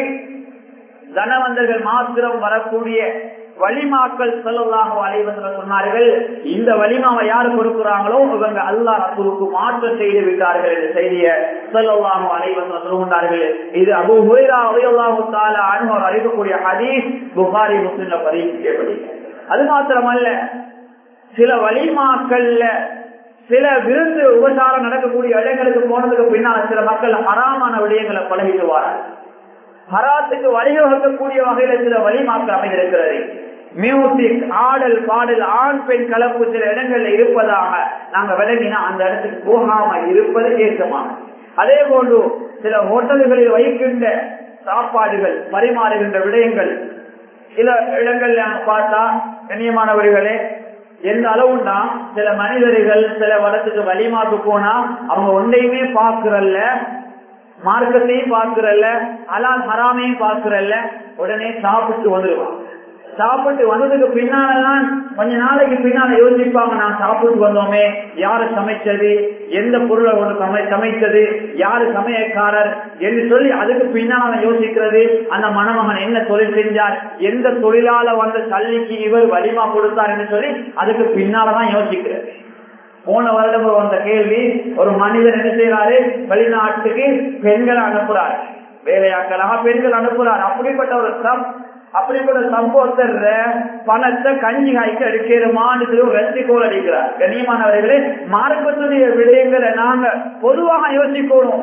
தனவந்தர்கள் மாத்திரம் வரக்கூடிய வலிமாக்கள் சொல்லலாக அலைவசம் சொன்னார்கள் இந்த வலிமாவை யாரு கொடுக்கிறாங்களோ இவங்க அல்லா ரசூலுக்கு மாற்றம் செய்து விட்டார்கள் என்ற செய்தியை சொல்லலாக அலைவசம் சொல்லுகின்றார்கள் இது அபு ஹுரேரா அவையல்லாஹு தால அனுபவர் அறிவிக்கக்கூடிய ஹதீஸ் புகாரி முஸ்லிம்ல பதிவு செய்யப்படுகிறது அது மாத்திரமல்ல சில வலிமாக்கள்ல சில விருந்து உபசாரம் நடக்கக்கூடிய இடங்களுக்கு போனதுக்கு பின்னால் சில மக்கள் ஹராமான விடயங்களை பழகிடுவார்கள் ஹராத்துக்கு வழிவகுக்கக்கூடிய வகையில சில வழிமாக்கள் அமைந்திருக்கிறது மியூசிக் ஆடல் பாடல் ஆண் பெண் கலப்பு சில இடங்கள்ல இருப்பதாக நாங்க விளங்கினா அந்த இடத்துக்கு போகாம இருப்பது ஏற்றமாக அதே போன்று சில ஹோட்டல்களில் வைக்கின்ற சாப்பாடுகள் பரிமாறுகின்ற விடயங்கள் சில இடங்கள்ல பார்த்தா கண்ணியமானவர்களே எந்த அளவுண்டா சில மனிதர்கள் சில வடத்துக்கு வழிமாக்கு போனா அவங்க ஒன்றையுமே பாக்குறல்ல மார்க்கத்தையும் பார்க்கிறல்ல அலால் ஹராமையும் பார்க்கிறல்ல உடனே சாப்பிட்டு வந்துடுவாங்க சாப்பிட்டு வந்ததுக்கு பின்னாலதான் கொஞ்ச நாளைக்கு பின்னால யோசிப்பாங்க நான் சாப்பிட்டு வந்தோமே யாரு சமைச்சது எந்த பொருளை ஒன்று சமை சமைத்தது யாரு சமையக்காரர் என்று சொல்லி அதுக்கு பின்னால யோசிக்கிறது அந்த மணமகன் என்ன தொழில் செஞ்சார் எந்த தொழிலால வந்த தள்ளிக்கு இவர் வலிமா கொடுத்தார் என்று சொல்லி அதுக்கு பின்னாலதான் யோசிக்கிறது போன வருடம் வந்த கேள்வி ஒரு மனிதர் என்ன செய்யறாரு வெளிநாட்டுக்கு பெண்களை அனுப்புறாரு வேலையாக்கலாக பெண்கள் அனுப்புறாரு அப்படிப்பட்ட ஒரு ஸ்டம் அப்படிப்பட்ட சம்பவத்தர் பணத்தை கஞ்சி காய்க்க எடுக்கிறமான்னு வெற்றி கோல் அடிக்கிறார் கண்ணியமானவர்களே மார்க்கத்துடைய விடயங்களை நாங்க பொதுவாக யோசிக்கணும்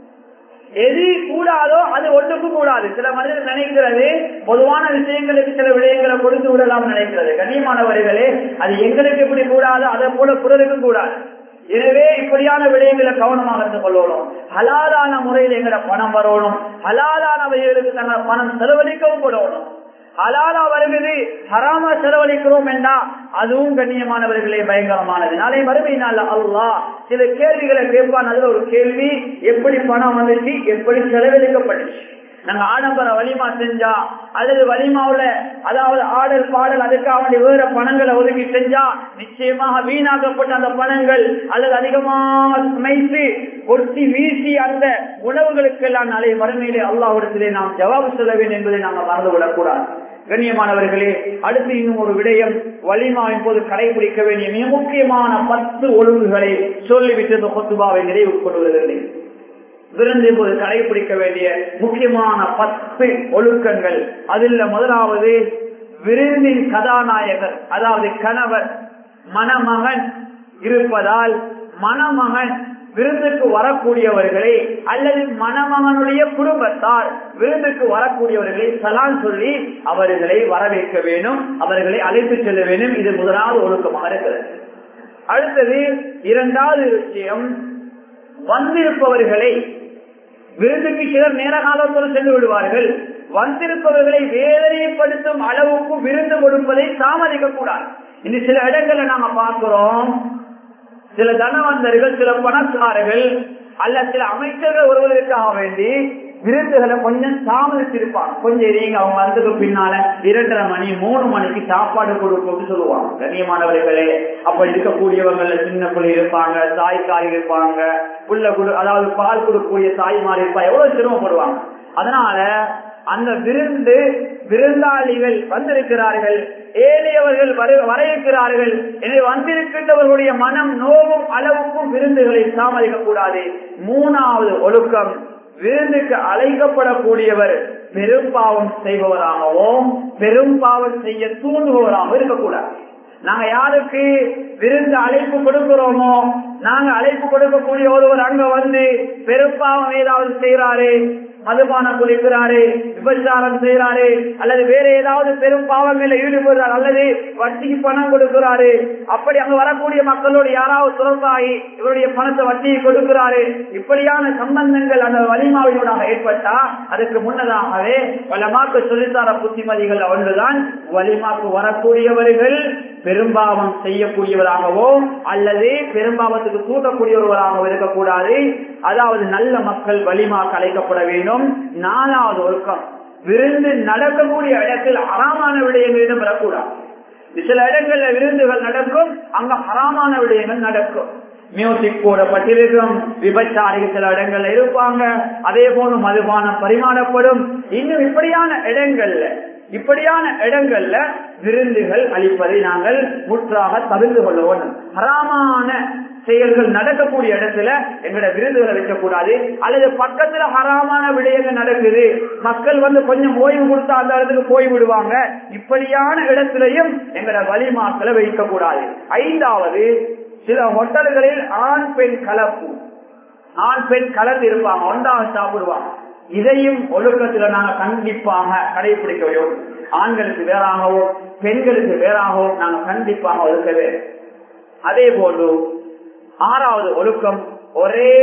எது கூடாதோ அது ஒன்றுக்கு கூடாது சில மனிதர் நினைக்கிறது பொதுவான விஷயங்களுக்கு சில விடயங்களை கொடுத்து விடலாம் நினைக்கிறது கண்ணியமானவர்களே அது எங்களுக்கு எப்படி கூடாதோ அதை போல பிறருக்கும் கூடாது எனவே இப்படியான விடயங்களை கவனமாக இருந்து கொள்ளணும் ஹலாலான முறையில் எங்கட பணம் வரணும் ஹலாலானவைகளுக்கு தங்கள் பணம் செலவழிக்கவும் படணும் ஹலாலா வருகிறது ஹராமா செலவழிக்கிறோம் என்றா அதுவும் கண்ணியமானவர்களே பயங்கரமானது நாளை மறுமை நாள் அல்லா சில கேள்விகளை கேட்பான் அதுல ஒரு கேள்வி எப்படி பணம் வந்துச்சு எப்படி செலவழிக்கப்பட்டுச்சு நாங்க ஆடம்பர வலிமா செஞ்சா அல்லது வலிமாவுல அதாவது ஆடல் பாடல் அதுக்காக வேற பணங்களை ஒதுக்கி செஞ்சா நிச்சயமாக வீணாக்கப்பட்ட அந்த பணங்கள் அல்லது அதிகமாக சமைத்து கொட்டி வீசி அந்த உணவுகளுக்கு எல்லாம் நாளை மறுமையிலே அல்லாவிடத்திலே நாம் ஜவாபு சொல்ல வேண்டும் என்பதை நாங்கள் மறந்துவிடக் கூடாது கண்ணியமானவர்களே அடுத்து இன்னும் ஒரு விடயம் வலிமாவின் போது கடைபிடிக்க வேண்டிய மிக முக்கியமான பத்து ஒழுங்குகளை சொல்லிவிட்டு இந்த கொத்துபாவை நிறைவு கொண்டு வருகிறேன் விருந்தின் போது கடைபிடிக்க வேண்டிய முக்கியமான பத்து ஒழுக்கங்கள் அதில் முதலாவது விருந்தின் கதாநாயகர் அதாவது கணவர் மணமகன் இருப்பதால் மணமகன் விருந்துக்கு வரக்கூடியவர்களை அல்லது மணமகனுடைய குடும்பத்தார் விருந்துக்கு வரக்கூடியவர்களை சலான் சொல்லி அவர்களை வரவேற்க வேண்டும் அவர்களை அழைத்து செல்ல வேண்டும் இது முதலாவது ஒழுக்கமாக இருக்கிறது அடுத்தது இரண்டாவது விஷயம் வந்திருப்பவர்களை விருந்துக்கு சிலர் நேர காலத்தோடு சென்று விடுவார்கள் வந்திருப்பவர்களை வேதனைப்படுத்தும் அளவுக்கு விருந்து கொடுப்பதை தாமதிக்க கூடாது இந்த சில இடங்கள்ல நாங்க பார்க்கிறோம் சில தனவந்தர்கள் சில பணக்காரர்கள் அல்ல சில அமைச்சர்கள் ஒருவருக்காக வேண்டி விருந்துகளை கொஞ்சம் தாமதிச்சிருப்பாங்க கொஞ்சம் நீங்க அவங்க வந்ததுக்கு பின்னால இரண்டரை மணி மூணு மணிக்கு சாப்பாடு கொடுக்கணும்னு சொல்லுவாங்க கண்ணியமானவர்களே அப்ப இருக்கக்கூடியவங்கள்ல சின்ன பிள்ளை இருப்பாங்க தாய்க்காய் இருப்பாங்க புள்ள குடு அதாவது பால் கொடுக்கக்கூடிய தாய்மார் இருப்பா எவ்வளவு சிரமப்படுவாங்க அதனால அந்த விருந்து விருந்தாளிகள் வந்திருக்கிறார்கள் ஏழையவர்கள் வர இருக்கிறார்கள் எனவே வந்திருக்கின்றவர்களுடைய மனம் நோவும் அளவுக்கும் விருந்துகளை தாமதிக்க கூடாது மூணாவது ஒழுக்கம் விருந்துக்கு அழைக்கப்படக்கூடியவர் பெரும்பாவம் செய்பவராகவும் பெரும்பாவம் செய்ய தூண்டுபவராகவும் இருக்கக்கூடாது நாங்க யாருக்கு விருந்து அழைப்பு கொடுக்கிறோமோ நாங்க அழைப்பு கொடுக்கக்கூடிய ஒருவர் அங்க வந்து பெரும்பாவம் ஏதாவது செய்யறாரு மதுபானம் குளிக்கிறாரு விபச்சாரம் செய்யறாரு அல்லது வேற ஏதாவது பெரும் பாவங்களில் ஈடுபடுறாரு அல்லது வட்டிக்கு பணம் கொடுக்கிறாரு அப்படி அங்க வரக்கூடிய மக்களோடு யாராவது துறப்பாகி இவருடைய பணத்தை வட்டியை கொடுக்கிறாரு இப்படியான சம்பந்தங்கள் அந்த வலிமாவினோடாக ஏற்பட்டா அதுக்கு முன்னதாகவே வலமாக்கு சொல்லித்தார புத்திமதிகள் ஒன்றுதான் வலிமாக்கு வரக்கூடியவர்கள் பெரும்பாவம் செய்யக்கூடியவராகவோ அல்லது பெரும்பாவத்துக்கு தூட்டக்கூடியவர்களாகவும் இருக்கக்கூடாது அதாவது நல்ல மக்கள் வலிமாக்கு அழைக்கப்பட வேண்டும் நாலாவது ஒழுக்கம் விருந்து நடக்கக்கூடிய இடத்தில் அறாமான விடயங்களிடம் வரக்கூடாது சில இடங்கள்ல விருந்துகள் நடக்கும் அங்க ஹராமான விடயங்கள் நடக்கும் மியூசிக் போடப்பட்டிருக்கும் விபச்சாரிகள் சில இடங்கள்ல இருப்பாங்க அதே போல மதுபானம் பரிமாறப்படும் இன்னும் இப்படியான இடங்கள்ல இப்படியான இடங்கள்ல விருந்துகள் அளிப்பதை நாங்கள் முற்றாக தவிர்த்து கொள்ள வேண்டும் ஹராமான செயல்கள் நடக்கக்கூடிய இடத்துல எங்களோட விருதுகளை வைக்கக்கூடாது அல்லது பக்கத்துல ஹராமான விடயங்கள் நடக்குது மக்கள் வந்து கொஞ்சம் ஓய்வு கொடுத்தா அந்த இடத்துக்கு போய் விடுவாங்க இப்படியான இடத்திலையும் எங்களோட வழிமாக்களை வைக்க கூடாது ஐந்தாவது சில ஹோட்டல்களில் ஆண் பெண் கலப்பு ஆண் பெண் கலந்து இருப்பாங்க ஒன்றாக சாப்பிடுவாங்க இதையும் ஒழுக்கத்துல நாங்க கண்டிப்பாக கடைபிடிக்க வேண்டும் ஆண்களுக்கு வேறாகவும் பெண்களுக்கு வேறாகவும் நாங்க கண்டிப்பாக ஒழுக்கவே அதே போன்று ஆறாவது ஒழுக்கம் ஒரே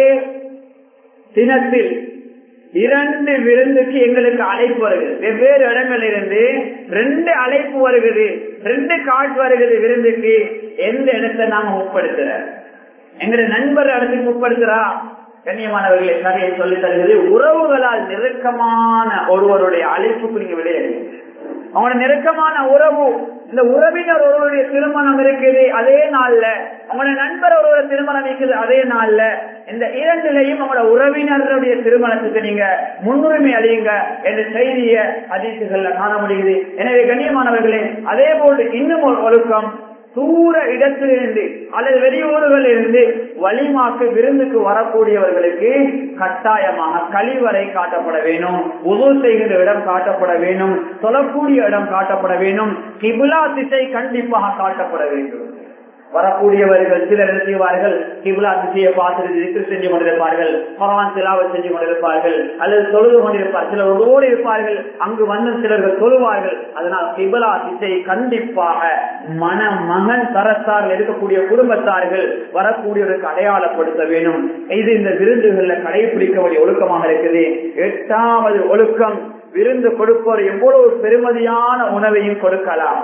தினத்தில் இரண்டு விருந்துக்கு எங்களுக்கு அழைப்பு வருகிறது வெவ்வேறு இடங்களில் இருந்து ரெண்டு அழைப்பு வருகிறது ரெண்டு காட்டு வருகிறது விருந்துக்கு எந்த இடத்தை நாங்க முற்படுத்துற எங்களுடைய நண்பர் இடத்துக்கு முற்படுத்துறா கண்ணியமானவர்களை கதையை சொல்லி தருகிறது உறவுகளால் நெருக்கமான ஒருவருடைய அழைப்புக்கு நீங்க விளையாடுங்க அவங்களோட நெருக்கமான உறவு இந்த உறவினர் ஒருவருடைய திருமணம் இருக்குது அதே நாள்ல அவங்களோட நண்பர் ஒருவர் திருமணம் இருக்குது அதே நாள்ல இந்த இரண்டிலையும் அவங்களோட உறவினருடைய திருமணத்துக்கு நீங்க முன்னுரிமை அழியுங்க என்ற செய்திய அதிர்ச்சிகள்ல காண முடியுது எனவே கண்ணியமானவர்களே அதே போல் இன்னும் ஒரு ஒழுக்கம் தூர இடத்திலிருந்து அல்லது வெளியூர்களில் இருந்து வலிமாக்கு விருந்துக்கு வரக்கூடியவர்களுக்கு கட்டாயமாக கழிவறை காட்டப்பட வேண்டும் உதவு செய்கிற இடம் காட்டப்பட வேண்டும் தொழக்கூடிய இடம் காட்டப்பட வேண்டும் கிபுலா திசை கண்டிப்பாக காட்டப்பட வேண்டும் வரக்கூடியவர்கள் சிலர் என்ன செய்வார்கள் கிபுலா திசையை பார்த்துட்டு திக்கு செஞ்சு கொண்டிருப்பார்கள் பகவான் திலாவை செஞ்சு கொண்டிருப்பார்கள் அல்லது தொழுது கொண்டிருப்பார் சிலர் ஒருவோடு இருப்பார்கள் அங்கு வந்து சிலர்கள் தொழுவார்கள் அதனால் கிபுலா திசை கண்டிப்பாக மன மகன் தரத்தார்கள் இருக்கக்கூடிய குடும்பத்தார்கள் வரக்கூடியவருக்கு அடையாளப்படுத்த வேண்டும் இது இந்த விருந்துகள்ல கடைபிடிக்க வேண்டிய ஒழுக்கமாக இருக்குது எட்டாவது ஒழுக்கம் விருந்து கொடுப்பவர் எவ்வளவு பெருமதியான உணவையும் கொடுக்கலாம்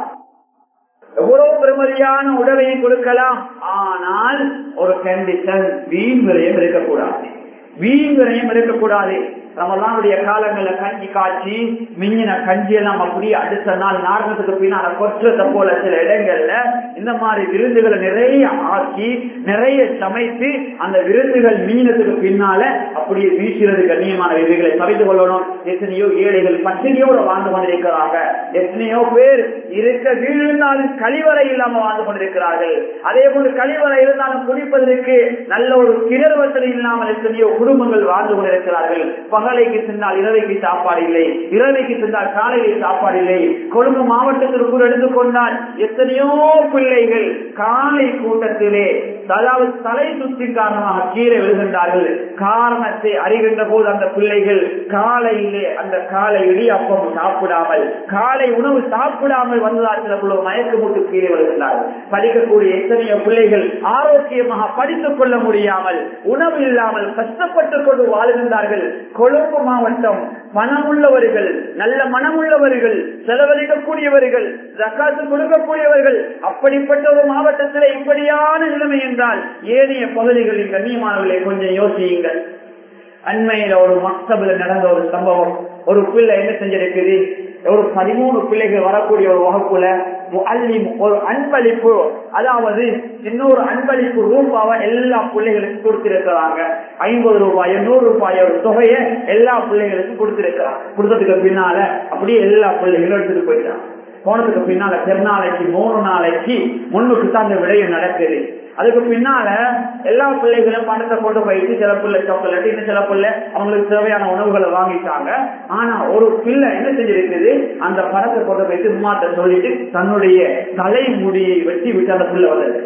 எவ்வளவு பெருமதியான உடலையும் கொடுக்கலாம் ஆனால் ஒரு கண்டிஷன் வீண் விரயம் இருக்கக்கூடாது வீண் விரயம் இருக்கக்கூடாது ரமலானுடைய காலங்கள்ல கஞ்சி காய்ச்சி மிஞ்சின கஞ்சி எல்லாம் அப்படியே அடுத்த நாள் நாடகத்துக்கு பின்னால கொற்றத்தை போல சில இடங்கள்ல இந்த மாதிரி விருந்துகளை நிறைய ஆக்கி நிறைய சமைத்து அந்த விருந்துகள் மீனத்துக்கு பின்னால அப்படியே வீசுறது கண்ணியமான விதிகளை தவிர்த்து கொள்ளணும் எத்தனையோ ஏழைகள் பட்டினியோட வாழ்ந்து கொண்டிருக்கிறாங்க எத்தனையோ பேர் இருக்க வீழ்ந்தாலும் கழிவறை இல்லாம வாழ்ந்து கொண்டிருக்கிறார்கள் அதே போன்று கழிவறை இருந்தாலும் குடிப்பதற்கு நல்ல ஒரு கிணறு வசதி இல்லாமல் எத்தனையோ குடும்பங்கள் வாழ்ந்து கொண்டிருக்கிறார்கள் பகலைக்கு தின்னால் இரவைக்கு சாப்பாடு இல்லை இரவைக்கு தின்னால் காலையில் சாப்பாடு இல்லை கொழும்பு மாவட்டத்திற்குள் எடுத்துக்கொண்டால் எத்தனையோ பிள்ளைகள் காலை கூட்டத்திலே அதாவது தலை சுற்றி காரணமாக கீழே விழுகின்றார்கள் காரணத்தை அறிகின்ற போது அந்த பிள்ளைகள் காலையிலே அந்த காலை இடியப்பம் சாப்பிடாமல் காலை உணவு சாப்பிடாமல் வந்ததால் சில குழு மயக்கமுட்டு கீழே விழுகின்றார்கள் படிக்கக்கூடிய எத்தனையோ பிள்ளைகள் ஆரோக்கியமாக படித்துக் கொள்ள முடியாமல் உணவு இல்லாமல் கஷ்டப்பட்டுக் கொண்டு வாழ்கின்றார்கள் கொழும்பு மாவட்டம் பணமுள்ளவர்கள் நல்ல மனமுள்ளவர்கள் செலவழிக்கக்கூடியவர்கள் ஜக்காத்து கொடுக்கக்கூடியவர்கள் அப்படிப்பட்ட ஒரு மாவட்டத்தில் இப்படியான நிலைமை என்றால் ஏனைய பகுதிகளில் கண்ணியமானவர்களை கொஞ்சம் யோசியுங்கள் அண்மையில ஒரு மக்தபில் நடந்த ஒரு சம்பவம் ஒரு பிள்ளை என்ன செஞ்சிருக்குது ஒரு பதிமூணு பிள்ளைகள் வரக்கூடிய ஒரு வகுப்புல முஅல்லிம் ஒரு அன்பளிப்பு அதாவது இன்னொரு அன்பளிப்பு ரூபாவை எல்லா பிள்ளைகளுக்கும் கொடுத்திருக்கிறாங்க ஐம்பது ரூபாய் நூறு ரூபாய் ஒரு தொகையை எல்லா பிள்ளைகளுக்கும் கொடுத்திருக்கிறாங்க கொடுத்ததுக்கு பின்னால அப்படியே எல்லா பிள்ளைகளும் எடுத்துட்டு போயிட்டாங்க போனதுக்கு பின்னால பெருநாளைக்கு மூணு நாளைக்கு முன்னுக்கு தான் அந்த விடயம் நடக்குது அதுக்கு பின்னால எல்லா பிள்ளைகளும் பணத்தை கொண்டு போயிட்டு சில பிள்ளை சாக்லேட் இன்னும் சில பிள்ளை அவங்களுக்கு தேவையான உணவுகளை வாங்கிட்டாங்க ஆனா ஒரு பிள்ளை என்ன செஞ்சிருக்குது அந்த பணத்தை கொண்டு போயிட்டு உமாட்ட சொல்லிட்டு தன்னுடைய தலைமுடியை வெட்டி விட்டு அந்த பிள்ளை வந்தது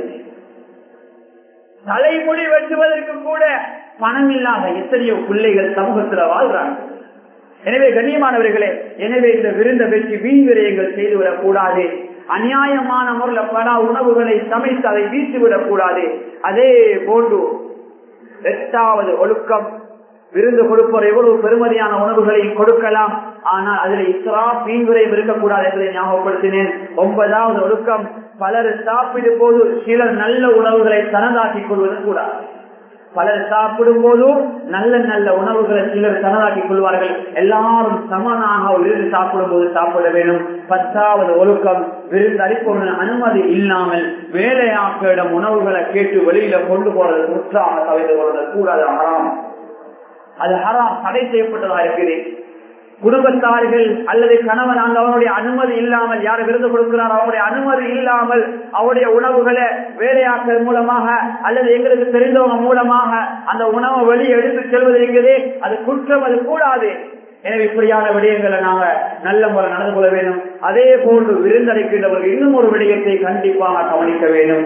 தலைமுடி வெட்டுவதற்கு கூட பணம் இல்லாத எத்தனையோ பிள்ளைகள் சமூகத்துல வாழ்றாங்க எனவே கண்ணியமானவர்களே எனவே இந்த விருந்த வெற்றி வீண் விரயங்கள் செய்துவிடக் கூடாது அநியாயமான முறையில் பல உணவுகளை சமைத்து அதை வீசிவிடக் கூடாது அதே போன்று எட்டாவது ஒழுக்கம் விருந்து கொடுப்பவர் எவ்வளவு பெருமதியான உணவுகளையும் கொடுக்கலாம் ஆனால் அதுல இஸ்ரா வீண்விரையும் இருக்கக்கூடாது என்பதை ஞாபகப்படுத்தினேன் ஒன்பதாவது ஒழுக்கம் பலர் சாப்பிடும் போது சிலர் நல்ல உணவுகளை தனதாக்கிக் கொள்வது கூடாது பலர் சாப்பிடும் போதும் நல்ல நல்ல உணவுகளை சிலர் தனதாக்கிக் கொள்வார்கள் எல்லாரும் சமனாக விருந்து சாப்பிடும் போது சாப்பிட வேண்டும் பத்தாவது ஒழுக்கம் விருந்து அளிப்பவர்கள் அனுமதி இல்லாமல் வேலையாக்களிடம் உணவுகளை கேட்டு வெளியில கொண்டு போறது முற்றாக தவிர்த்து கொள்வது கூடாது ஹராம் அது ஹராம் தடை செய்யப்பட்டதா இருக்குது குடும்பத்தார்கள் அல்லது கணவன் அங்க அவனுடைய அனுமதி இல்லாமல் யார் விருது கொடுக்கிறார் அவனுடைய அனுமதி இல்லாமல் அவருடைய உணவுகளை வேலையாக்கள் மூலமாக அல்லது எங்களுக்கு தெரிந்தவங்க மூலமாக அந்த உணவை வெளியே எடுத்து செல்வது என்கிறதே அது குற்றம் அது கூடாது எனவே இப்படியான விடயங்களை நாங்க நல்ல முறை நடந்து கொள்ள வேண்டும் அதே போன்று விருந்தளிக்கின்றவர்கள் இன்னும் ஒரு விடயத்தை கண்டிப்பாக கவனிக்க வேண்டும்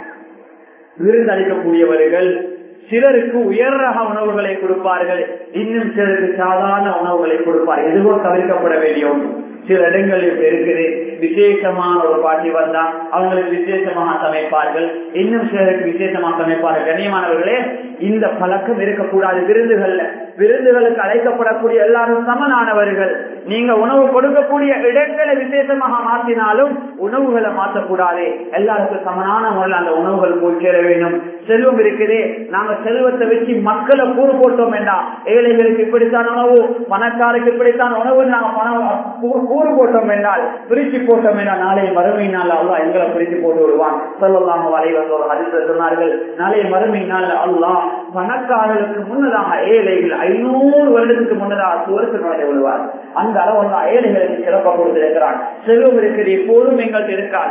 விருந்தளிக்கக்கூடியவர்கள் சிலருக்கு உயர் ரக உணவுகளை கொடுப்பார்கள் இன்னும் சிலருக்கு சாதாரண உணவுகளை கொடுப்பார்கள் எதுவும் தவிர்க்கப்பட வேண்டிய ஒன்று சில இடங்கள் இப்ப இருக்குது விசேஷமான ஒரு பாட்டி வந்தா அவங்களுக்கு விசேஷமாக சமைப்பார்கள் இன்னும் சிலருக்கு விசேஷமாக சமைப்பார்கள் கண்ணியமானவர்களே இந்த பழக்கம் இருக்கக்கூடாது விருந்துகள்ல விருந்துகளுக்கு அழைக்கப்படக்கூடிய எல்லாரும் சமனானவர்கள் நீங்க உணவு கொடுக்கக்கூடிய இடங்களை விசேஷமாக மாற்றினாலும் உணவுகளை மாற்றக்கூடாது எல்லாருக்கும் சமனான முறையில் அந்த உணவுகள் போய் சேர வேண்டும் செல்வம் இருக்குதே நாங்க செல்வத்தை வச்சு மக்களை கூறு போட்டோம் வேண்டாம் ஏழைகளுக்கு இப்படித்தான் உணவு பணக்காருக்கு இப்படித்தான் உணவு நாங்க பணம் கூறு போட்டோம் என்றால் பிரிச்சு போட்டோம் என்றால் நாளை மறுமை நாள் அல்லா எங்களை பிரிச்சு போட்டு விடுவான் சொல்லலாம் வரை வந்த ஒரு ஹரிசர் சொன்னார்கள் நாளை மறுமை நாள் அல்லாஹ் பணக்காரர்களுக்கு முன்னதாக ஏழைகள் ஐநூறு வருடத்துக்கு முன்னதாக சுவருக்கு நுழைய விடுவார் அந்த அளவு ஏழைகளுக்கு சிறப்பாக கொடுத்திருக்கிறான் செல்வம் இருக்கிறது எப்போதும் எங்கள்கிட்ட இருக்காது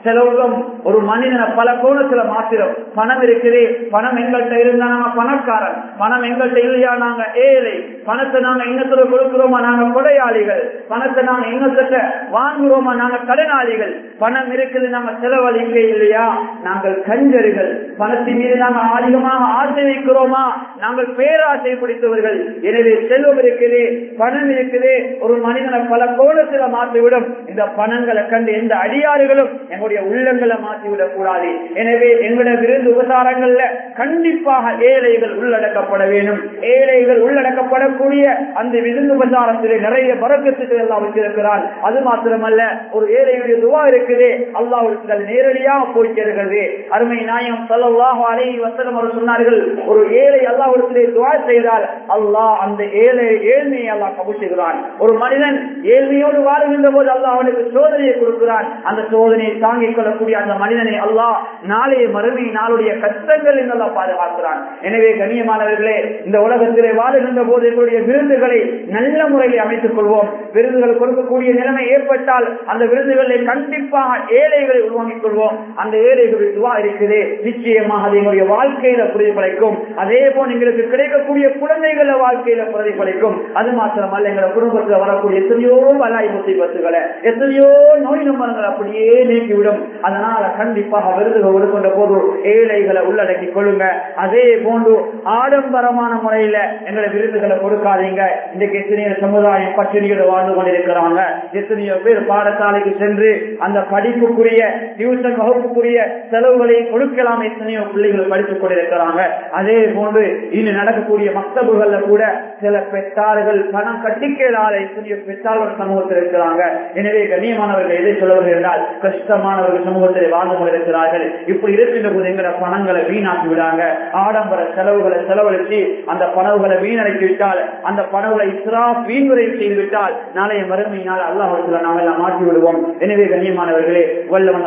செலவம் ஒரு மனிதனை பல கோணத்துல மாத்திரம் பணம் இருக்குது பணம் எங்கள்கிட்ட இருந்தா நாங்க பணக்காரன் பணம் எங்கள்கிட்ட இல்லையா நாங்க ஏழை பணத்தை நாங்க எங்கத்துல கொடுக்கிறோமா நாங்க கொடையாளிகள் பணத்தை நாங்க எங்கத்திட்ட வாங்குறோமா நாங்க கடனாளிகள் பணம் இருக்குது நாங்க செலவழிக்க இல்லையா நாங்கள் கஞ்சர்கள் பணத்தின் மீது நாங்க அதிகமாக ஆசை வைக்கிறோமா நாங்கள் பேராசை பிடித்தவர்கள் எனவே செல்வம் இருக்குது பணம் இருக்குது ஒரு மனிதனை பல கோணத்துல மாற்றிவிடும் இந்த பணங்களை கண்டு எந்த அடியாறுகளும் எங்களுடைய உள்ளங்களை மாற்றிவிடக் கூடாது எனவே எங்களுடைய விருந்து உபசாரங்கள்ல கண்டிப்பாக ஏழைகள் உள்ளடக்கப்பட வேண்டும் ஏழைகள் உள்ளடக்கப்படக்கூடிய அந்த விருந்து உபசாரத்திலே நிறைய பறக்கத்துக்கள் எல்லாம் வச்சிருக்கிறார் அது மாத்திரமல்ல ஒரு ஏழையுடைய துவா இருக்குது அல்லாவுக்கு நேரடியாக போய் சேர்கிறது அருமை நாயம் சொல்லலாக அலைஹி வசனம் அவர் சொன்னார்கள் ஒரு ஏழை அல்லாவிடத்திலே துவா செய்தால் அல்லாஹ் அந்த ஏழை ஏழ்மையை அல்லாஹ் கபூச்சுகிறான் ஒரு மனிதன் ஏழ்மையோடு வாழுகின்ற போது அல்லாஹ் அவனுக்கு சோதனையை கொடுக்கிறான் அந்த சோதனையை தாங்கிக் கொள்ளக்கூடிய அந்த மனிதனை அல்லாஹ் நாளைய மறுமை நாளுடைய கஷ்டங்கள் எல்லாம் பாதுகாக்கிறான் எனவே கண்ணியமானவர்களே இந்த உலகத்திலே வாழுகின்ற போது எங்களுடைய விருந்துகளை நல்ல முறையில் அமைத்துக் கொள்வோம் விருதுகள் கொடுக்கக்கூடிய நிலைமை ஏற்பட்டால் அந்த விருதுகளை கண்டிப்பாக ஏழைகளை உருவாக்கிக் கொள்வோம் அந்த ஏழைகளுடைய துவா இருக்குது நிச்சயமாக அது எங்களுடைய வாழ்க்கையில பிரதிபலிக்கும் அதே போல் எங்களுக்கு கிடைக்கக்கூடிய குழந்தைகள வாழ்க்கையில பிரதிபலிக்கும் அது மாத்திரமல்ல எங்களை குடும்பத்துல வரக்கூடிய எத்தனையோ வலாய் முசைபத்துகளை எத்தனையோ நோய் நம்பரங்கள் அப்படியே நீக்கிவிடும் அதனால கண்டிப்பாக விருதுகள் கொடுக்கின்ற போது ஏழைகளை உள்ளடக்கி கொள்ளுங்க அதே போன்று ஆடம்பரமான முறையில எங்களை விருதுகளை கொடுக்காதீங்க இன்றைக்கு எத்தனையோ சமுதாயம் பட்டினியோடு வாழ்ந்து கொண்டிருக்கிறாங்க எத்தனையோ பேர் பாடசாலைக்கு சென்று அந்த படிப்புக்குரிய டியூஷன் வகுப்புக்குரிய செலவுகளை கொடுக்கலாம் எத்தனையோ பிள்ளைகள் படித்துக் கொண்டிருக்கிறாங்க அதே போன்று இனி நடக்கக்கூடிய மக்தபுகள்ல கூட சில பெற்றார்கள் பணம் கட்டிக்கலாத எத்தனையோ பெற்றார்கள் சமூகத்தில் இருக்கிறாங்க எனவே கண்ணியமானவர்கள் எதை சொல்லுவது என்றால் கஷ்டமானவர்கள் சமூகத்தில் வாழ்ந்து கொண்டிருக்கிறார்கள் இப்படி இருக்கின்ற போது எங்கிற பணங்களை வீணாக்கி விடாங்க ஆடம்பர செலவுகளை செலவழித்து அந்த பணவுகளை வீணடைத்து விட்டால் அந்த பணவுகளை இஸ்ரா வீண்முறை செய்து விட்டால் நாளைய மறுமையினால் அல்லாஹ் நாம் எல்லாம் மாற்றி விடுவோம் எனவே கண்ணியமானவர்களே வல்லவன்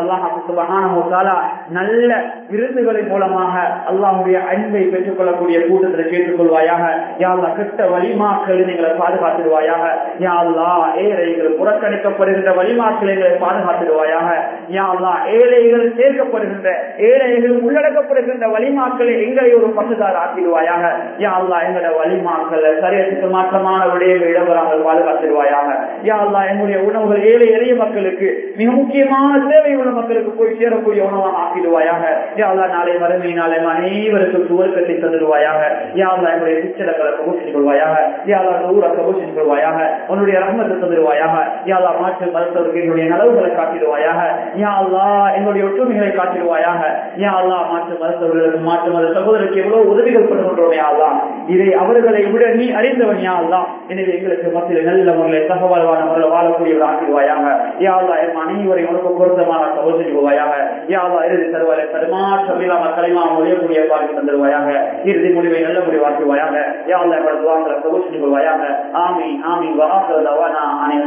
அல்லாஹ் நல்ல விருந்துகளின் மூலமாக அல்லாஹுடைய அன்பை பெற்றுக் கொள்ளக்கூடிய கூட்டத்தில் கேட்டுக் கொள்வாயாக யாழ்லா கெட்ட வழிமாக்கள் எங்களை பாதுகாத்துடுவாயாக யாழ்லா ஏழைகள் புறக்கணிக்கப்படுகின்ற வழிமாக்கள் எங்களை பாதுகாத்துடுவாயாக யாழ்லா ஏழைகள் சேர்க்கப்படுகின்ற ஏழைகள் உள்ளடக்கப்படுகின்ற வழிமாக்களை எங்களை ஒரு பங்குதார் ஆக்கிடுவாயாக யாழ்லா எங்களுடைய வழிமாக்கள் சரியத்துக்கு மாற்றமான விடயங்கள் இடம்பெறாமல் பாதுகாத்துடுவாயாக யாழ்லா எங்களுடைய உணவுகள் ஏழை எளிய மக்களுக்கு மிக முக்கியமான தேவை உள்ள மக்களுக்கு போய் சேரக்கூடிய உணவாக ஆக்கிடுவாயாக யாழ்லா நாளை மறுமை நாளை அனைவருக்கும் துவக்கத்தை தந்துடுவாயாக யாழ்லா எங்களுடைய சிச்சலங்களை கபூசின் கொள்வாயாக யாழ்லா ஊரை கபூசின் கொள்வாயாக உன்னுடைய ரஹமத்தை தந்துடுவாயாக யாழ்லா மாற்று மருத்துவருக்கு எங்களுடைய நலவுகளை காட்டிடுவாயாக யாழ்லா எங்களுடைய ஒற்றுமைகளை காட்டிடுவாயாக யாழ்லா மாற்று மருத்துவர்களுக்கு மாற்று மத சகோதரருக்கு எவ்வளவு உதவிகள் பண்ணுகின்றோமே யாழ்லா இதை அவர்களை விட நீ அறிந்தவன் யாழ்லா எனவே எங்களுக்கு மத்தியில் நல்ல முறையில் தகவல்வான முறையில் வாழக்கூடியவர் ஆக்கிடுவாயாக யாழ்லா என் அனைவரையும் உனக்கு பொருத்தமான கபூசின் கொள்வாயாக யாழ்லா இறுதி தருவாய் தருமாற்றம் இல்லாமல் களிமா முடியக்கூடிய பாக்கி தந்துடுவாயாக இறுதி முடிவை நல்ல முடிவாக்குவாயாக யாழ்லா எங்களது வாங்கல கபூசின் கொள்வாயாக ஆமி ஆமி வராசல் அனைவரும்